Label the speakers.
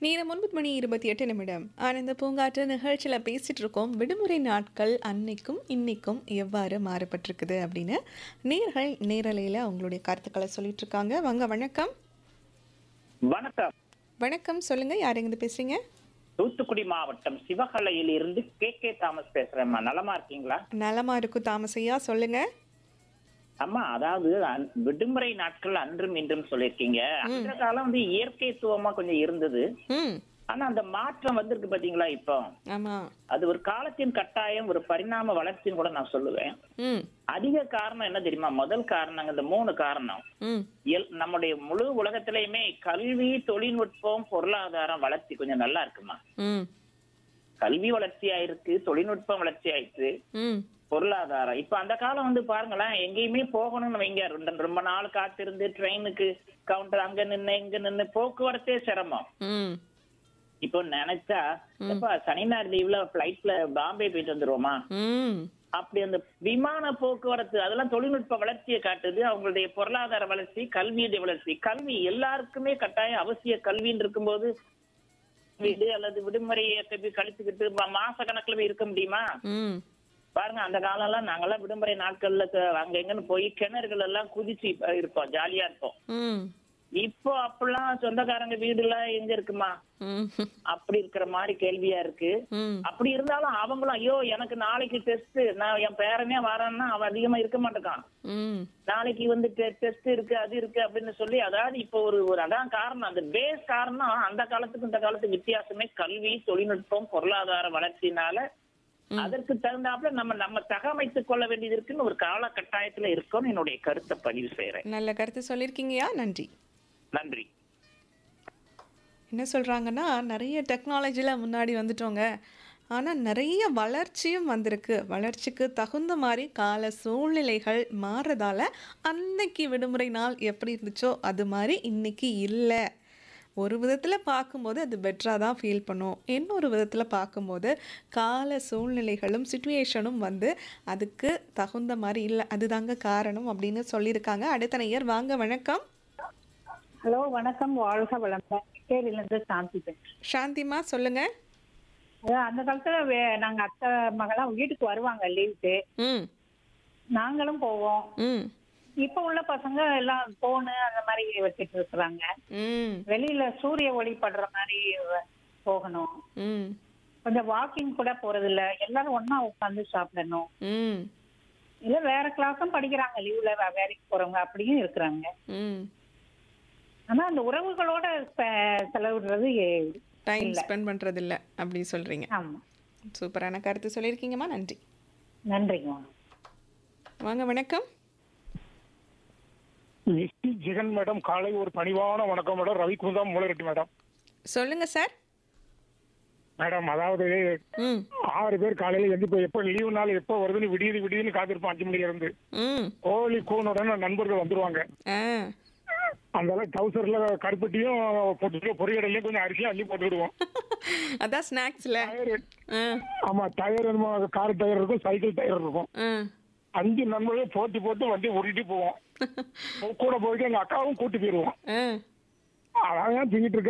Speaker 1: நேரம் ஒன்பது மணி இருபத்தி எட்டு நிமிடம் ஆனந்த பூங்காற்று நிகழ்ச்சியில் பேசிட்டு இருக்கோம் விடுமுறை நாட்கள் அன்னைக்கும் இன்னைக்கும் எவ்வாறு மாறுபட்டிருக்குது அப்படின்னு நேர்கள் நேரலையில் அவங்களுடைய கருத்துக்களை சொல்லிட்டு இருக்காங்க வாங்க வணக்கம்
Speaker 2: வணக்கம்
Speaker 1: வணக்கம் சொல்லுங்க யார் எங்கிருந்து பேசுறீங்க
Speaker 2: தூத்துக்குடி மாவட்டம் சிவகலையில் இருந்து கே கே தாமஸ் பேசுறேம்மா நலமா இருக்கீங்களா
Speaker 1: நலமா இருக்கும் தாமசையா சொல்லுங்க
Speaker 2: அம்மா அதாவது அன்- விடுமுறை நாட்கள் அன்றும் இன்றும் சொல்லியிருக்கீங்க அந்த காலம் வந்து இயற்கைத்துவமா கொஞ்சம் இருந்தது
Speaker 1: ம்
Speaker 2: ஆனா அந்த மாற்றம் வந்திருக்கு பாத்தீங்களா இப்போ
Speaker 1: ஆமா
Speaker 2: அது ஒரு காலத்தின் கட்டாயம் ஒரு பரிணாம வளர்ச்சின்னு கூட நான் சொல்லுவேன்
Speaker 1: ம்
Speaker 2: அதிக காரணம் என்ன தெரியுமா முதல் காரணம் இந்த மூணு காரணம்
Speaker 1: ம்
Speaker 2: எல்- நம்முடைய முழு உலகத்திலயுமே கல்வி தொழில்நுட்பம் பொருளாதாரம் வளர்ச்சி கொஞ்சம் நல்லா இருக்குமா
Speaker 1: ம்
Speaker 2: கல்வி வளர்ச்சி ஆயிருக்கு தொழில்நுட்பம் வளர்ச்சி ஆயிடுச்சு
Speaker 1: ம்
Speaker 2: பொருளாதாரம் இப்ப அந்த காலம் வந்து பாருங்களேன் எங்கேயுமே போகணும்னு வைங்க ரொம்ப- ரொம்ப நாள் காத்திருந்து ட்ரெயினுக்கு கவுண்டர் அங்க நின்னு இங்க நின்னு போக்குவரத்தே சிரமம்
Speaker 1: ம்
Speaker 2: இப்போ நினைச்சா எப்ப சனி ஞாயிறு லீவ்ல பிளைட்ல பாம்பே போயிட்டு வந்துருவோமா
Speaker 1: ம்
Speaker 2: அப்படி அந்த விமான போக்குவரத்து அதெல்லாம் தொழில்நுட்ப வளர்ச்சியை காட்டுது அவங்களுடைய பொருளாதார வளர்ச்சி கல்வியுடைய வளர்ச்சி கல்வி எல்லாருக்குமே கட்டாயம் அவசிய கல்வின்னு இருக்கும்போது வீடு அல்லது விடுமுறையை போய் கழிச்சுக்கிட்டு மா- மாச கணக்குல போய் இருக்க முடியுமா
Speaker 1: ம்
Speaker 2: பாருங்க அந்த காலம் எல்லாம் நாங்கெல்லாம் விடுமுறை நாட்கள்ல க- அங்க எங்கன்னு போய் கிணறுகள் எல்லாம் குதிச்சு இப்ப இருப்போம் ஜாலியா இருப்போம்
Speaker 1: ம்
Speaker 2: இப்போ அப்பெல்லாம் சொந்தக்காரங்க வீடு எல்லாம் எங்க இருக்குமா
Speaker 1: ம்
Speaker 2: அப்படி இருக்கிற மாதிரி கேள்வியா இருக்கு
Speaker 1: ம்
Speaker 2: அப்படி இருந்தாலும் அவங்களும் ஐயோ எனக்கு நாளைக்கு டெஸ்ட் நான் என் பேரனே வரான்னா அவன் அதிகமா இருக்க மாட்டேக்கான்
Speaker 1: ம்
Speaker 2: நாளைக்கு வந்து டெஸ்ட் இருக்கு அது இருக்கு அப்படின்னு சொல்லி அதாவது இப்போ ஒரு ஒரு அதான் காரணம் அந்த பேஸ் காரணம் அந்த காலத்துக்கு இந்த காலத்துக்கு வித்தியாசமே கல்வி தொழில்நுட்பம் பொருளாதார வளர்ச்சினால அதற்கு தகுந்தாப்புல நம்ம நம்ம தகமைத்துக் கொள்ள வேண்டியது இருக்குன்னு ஒரு கால கட்டாயத்துல இருக்கோம்னு என்னுடைய கருத்தை பதிவு செய்யறேன்
Speaker 1: நல்ல கருத்து சொல்லியிருக்கீங்கயா நன்றி
Speaker 2: நன்றி
Speaker 1: என்ன சொல்கிறாங்கன்னா நிறைய டெக்னாலஜியில் முன்னாடி வந்துட்டோங்க ஆனால் நிறைய வளர்ச்சியும் வந்திருக்கு வளர்ச்சிக்கு தகுந்த மாதிரி கால சூழ்நிலைகள் மாறுறதால அன்னைக்கு விடுமுறை நாள் எப்படி இருந்துச்சோ அது மாதிரி இன்னைக்கு இல்லை ஒரு விதத்தில் பார்க்கும்போது அது பெட்டராக தான் ஃபீல் பண்ணும் இன்னொரு விதத்தில் பார்க்கும்போது கால சூழ்நிலைகளும் சுச்சுவேஷனும் வந்து அதுக்கு தகுந்த மாதிரி இல்லை அதுதாங்க காரணம் அப்படின்னு சொல்லியிருக்காங்க அடுத்த நேயர் வாங்க வணக்கம்
Speaker 3: ஹலோ வணக்கம் வாழ்க வளமுடன் கேரிலிருந்து சாந்தி பேசுறேன்
Speaker 1: சாந்திமா சொல்லுங்கள்
Speaker 3: அதான் அந்த காலத்துல வே- நாங்க அத்தை மகளாம் வீட்டுக்கு வருவாங்க லீவுக்கு
Speaker 1: ம்
Speaker 3: நாங்களும் போவோம்
Speaker 1: ம்
Speaker 3: இப்ப உள்ள பசங்க எல்லாம் போனு அந்த மாதிரி வச்சுட்டு இருக்கிறாங்க
Speaker 1: ம்
Speaker 3: வெளியில சூரிய ஒளி படுற மாதிரி வ- போகணும்
Speaker 1: ம்
Speaker 3: கொஞ்சம் வாக்கிங் கூட போறது இல்ல எல்லாரும் ஒண்ணா உட்காந்து சாப்பிடணும்
Speaker 1: ம்
Speaker 3: இல்ல வேற கிளாஸும் படிக்கிறாங்க லீவ்ல வேலைக்கு போறவங்க அப்படியும் இருக்கிறாங்க
Speaker 1: ம்
Speaker 3: ஆனா அந்த உறவுகளோட ஸ்பெ- செலவிடுறது எ-
Speaker 1: டைம்
Speaker 3: இல்ல.
Speaker 1: ஸ்பெண்ட் பண்ணுறது இல்லை அப்படி சொல்கிறீங்க
Speaker 3: ஆமா
Speaker 1: சூப்பரான கருத்து சொல்லியிருக்கீங்கம்மா நன்றி
Speaker 3: நன்றிங்க
Speaker 1: வாங்க வணக்கம்
Speaker 4: எஸ்டி ஜெகன் மேடம் காலை ஒரு பணிவான வணக்கம் மேடம் ரவிகுந்தாம் மூலரெட்டி மேடம்
Speaker 1: சொல்லுங்க சார்
Speaker 4: மேடம் அதாவது
Speaker 1: ம்
Speaker 4: ஆறு பேர் காலையில எந்திப்போ எப்போ லீவு நாள் எப்போ வருதுன்னு விடியுது விடியுதுன்னு காத்திருப்போம் அஞ்சு மணில இருந்து
Speaker 1: ம்
Speaker 4: கோழி கூனுடன் நண்பர்கள் வந்துருவாங்க
Speaker 1: ஆ
Speaker 4: அந்த டவுசர்ல கருப்பட்டியும் போட்டு பொரியடலையும் கொஞ்சம் அரிசியும் அள்ளி போட்டுக்கிடுவோம்
Speaker 1: அதான் ஸ்நாக்ஸில்
Speaker 4: டயர்
Speaker 1: ஆ
Speaker 4: ஆமா டயர் என்னமோ கார் டயர் இருக்கும் சைக்கிள் டயர் இருக்கும்
Speaker 1: ஆ
Speaker 4: அஞ்சு நண்பர்களும் போட்டி போட்டு வண்டி உருட்டி போவோம் கூட போயிட்டு எங்க அக்காவும் கூட்டி போயிருவோம்
Speaker 1: ஆ
Speaker 4: அதான் திங்கிட்டு இருக்க